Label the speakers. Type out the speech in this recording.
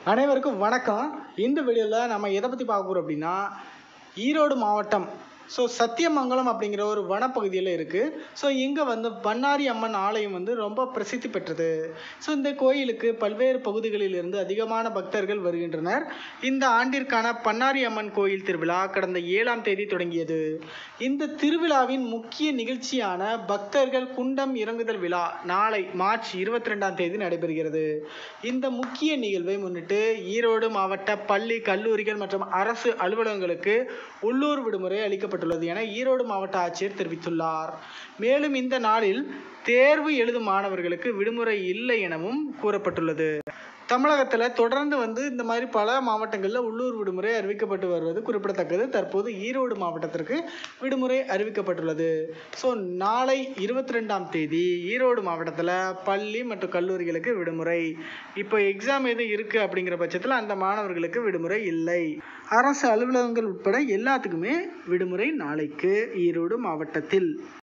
Speaker 1: அனைவருக்கும் வணக்கம் இந்த வீடியோவில் நம்ம எதை பற்றி பார்க்க போகிறோம் அப்படின்னா ஈரோடு மாவட்டம் ஸோ சத்தியமங்கலம் அப்படிங்கிற ஒரு வனப்பகுதியில் இருக்குது ஸோ இங்கே வந்து பண்ணாரி அம்மன் ஆலயம் வந்து ரொம்ப பிரசித்தி பெற்றது ஸோ இந்த கோயிலுக்கு பல்வேறு பகுதிகளிலிருந்து அதிகமான பக்தர்கள் வருகின்றனர் இந்த ஆண்டிற்கான பண்ணாரி அம்மன் கோயில் திருவிழா கடந்த ஏழாம் தேதி தொடங்கியது இந்த திருவிழாவின் முக்கிய நிகழ்ச்சியான பக்தர்கள் குண்டம் இறங்குதல் விழா நாளை மார்ச் இருபத்தி ரெண்டாம் தேதி நடைபெறுகிறது இந்த முக்கிய நிகழ்வை முன்னிட்டு ஈரோடு மாவட்ட பள்ளி கல்லூரிகள் மற்றும் அரசு அலுவலகங்களுக்கு உள்ளூர் விடுமுறை அளிக்கப்பட்டுள்ளது என ஈரோடு மாவட்ட ஆட்சியர் தெரிவித்துள்ளார் மேலும் இந்த நாளில் தேர்வு எழுதும் மாணவர்களுக்கு விடுமுறை இல்லை எனவும் கூறப்பட்டுள்ளது தமிழகத்தில் தொடர்ந்து வந்து இந்த மாதிரி பல மாவட்டங்களில் உள்ளூர் விடுமுறை அறிவிக்கப்பட்டு வருவது குறிப்பிடத்தக்கது தற்போது ஈரோடு மாவட்டத்திற்கு விடுமுறை அறிவிக்கப்பட்டுள்ளது ஸோ நாளை இருபத்தி ரெண்டாம் தேதி ஈரோடு மாவட்டத்தில் பள்ளி மற்றும் கல்லூரிகளுக்கு விடுமுறை இப்போ எக்ஸாம் எதுவும் இருக்குது அப்படிங்கிற பட்சத்தில் அந்த மாணவர்களுக்கு விடுமுறை இல்லை அரசு அலுவலகங்கள் உட்பட எல்லாத்துக்குமே விடுமுறை நாளைக்கு ஈரோடு மாவட்டத்தில்